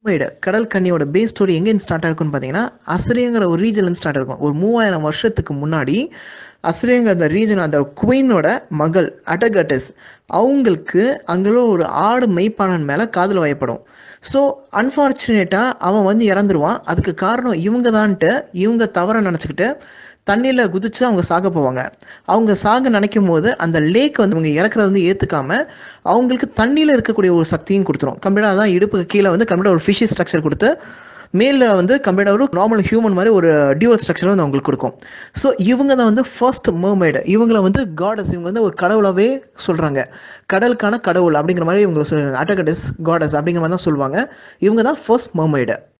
mermaid, கடல் கன்னியோட base story எங்கேருந்து ஸ்டார்ட் ஆயிருக்குன்னு பார்த்தீங்கன்னா அசிரியங்கிற ஒரு ரீஜன்லேருந்து ஸ்டார்ட் ஆயிருக்கும் ஒரு மூவாயிரம் வருஷத்துக்கு முன்னாடி அசிரியங்க அந்த ரீஜன் அந்த குயினோட மகள் அட்டகட்டஸ் அவங்களுக்கு அங்கே ஒரு ஆடு மெய்ப்பாளன் மேலே காதல் வயப்படும் ஸோ அன்ஃபார்ச்சுனேட்டாக அவன் வந்து இறந்துருவான் அதுக்கு காரணம் இவங்க தான்ட்டு இவங்க தவற நினச்சிக்கிட்டு தண்ணியில் குதிச்சு அவங்க சாக போவாங்க அவங்க சாக நினைக்கும் போது அந்த லேக் வந்து அவங்க இறக்குறத வந்து ஏற்றுக்காம அவங்களுக்கு தண்ணியில் இருக்கக்கூடிய ஒரு சக்தியும் கொடுத்துரும் கம்ப்ளீட்டாக தான் இடுப்புக்கு கீழே வந்து கம்ப்ளீட்டாக ஒரு ஃபிஷி ஸ்ட்ரக்சர் கொடுத்து மேலில் வந்து கம்ப்ளீட்டாக ஒரு நார்மல் ஹியூமன் மாதிரி ஒரு டியூவல் ஸ்ட்ரக்சர் வந்து அவங்களுக்கு கொடுக்கும் ஸோ இவங்க தான் வந்து ஃபர்ஸ்ட் mermaid இவங்கள வந்து காடஸ் இவங்க வந்து ஒரு கடவுளாகவே சொல்கிறாங்க கடலுக்கான கடவுள் அப்படிங்கிற மாதிரி இவங்களை சொல்லுவாங்க அட்டகடஸ் காடஸ் அப்படிங்கிற மாதிரி தான் சொல்லுவாங்க இவங்க தான் ஃபர்ஸ்ட் mermaid